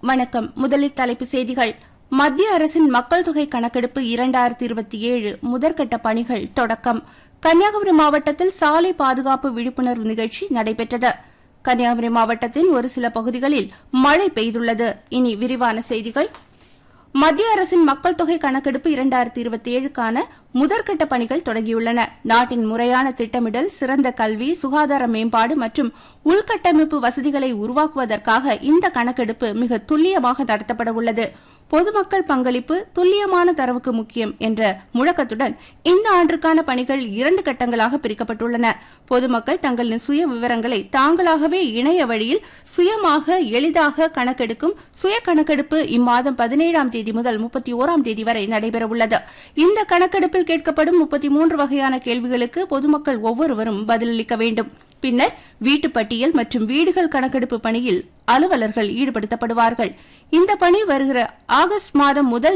வணக்கம் முதலில் தலைப்புச் செய்திகள் மத்திய அரசின் மக்கள் தொகை கணக்கெடுப்பு இரண்டாயிரத்தி இருபத்தி ஏழு முதற்கட்ட பணிகள் தொடக்கம் கன்னியாகுமரி மாவட்டத்தில் சாலை பாதுகாப்பு விழிப்புணர்வு நிகழ்ச்சி நடைபெற்றது கன்னியாகுமரி மாவட்டத்தின் ஒரு சில பகுதிகளில் மழை பெய்துள்ளது இனி விரிவான செய்திகள் மத்திய அரசின் மக்கள் தொகை கணக்கெடுப்பு இரண்டாயிரத்தி இருபத்தி ஏழுக்கான முதற்கட்ட பணிகள் தொடங்கியுள்ளன நாட்டின் முறையான திட்டமிடல் சிறந்த கல்வி சுகாதார மேம்பாடு மற்றும் உள்கட்டமைப்பு வசதிகளை உருவாக்குவதற்காக இந்த கணக்கெடுப்பு மிக துல்லியமாக நடத்தப்பட உள்ளது பொதுமக்கள் பங்களிப்பு துல்லியமான தரவுக்கு முக்கியம் என்ற முழக்கத்துடன் இந்த ஆண்டிற்கான பணிகள் இரண்டு கட்டங்களாக பிரிக்கப்பட்டுள்ளன பொதுமக்கள் தங்களின் சுய விவரங்களை தாங்களாகவே இணைய வழியில் சுயமாக எளிதாக கணக்கெடுக்கும் சுய கணக்கெடுப்பு இம்மாதம் பதினேழாம் தேதி முதல் முப்பத்தி ஓராம் தேதி வரை நடைபெறவுள்ளது இந்த கணக்கெடுப்பில் கேட்கப்படும் முப்பத்தி மூன்று வகையான கேள்விகளுக்கு பொதுமக்கள் ஒவ்வொருவரும் பதிலளிக்க வேண்டும் பின்னர் வீட்டுப் பட்டியல் மற்றும் வீடுகள் கணக்கெடுப்பு பணியில் அலுவலர்கள் ஈடுபடுத்தப்படுவார்கள் இந்த பணி வருகிற ஆகஸ்ட் மாதம் முதல்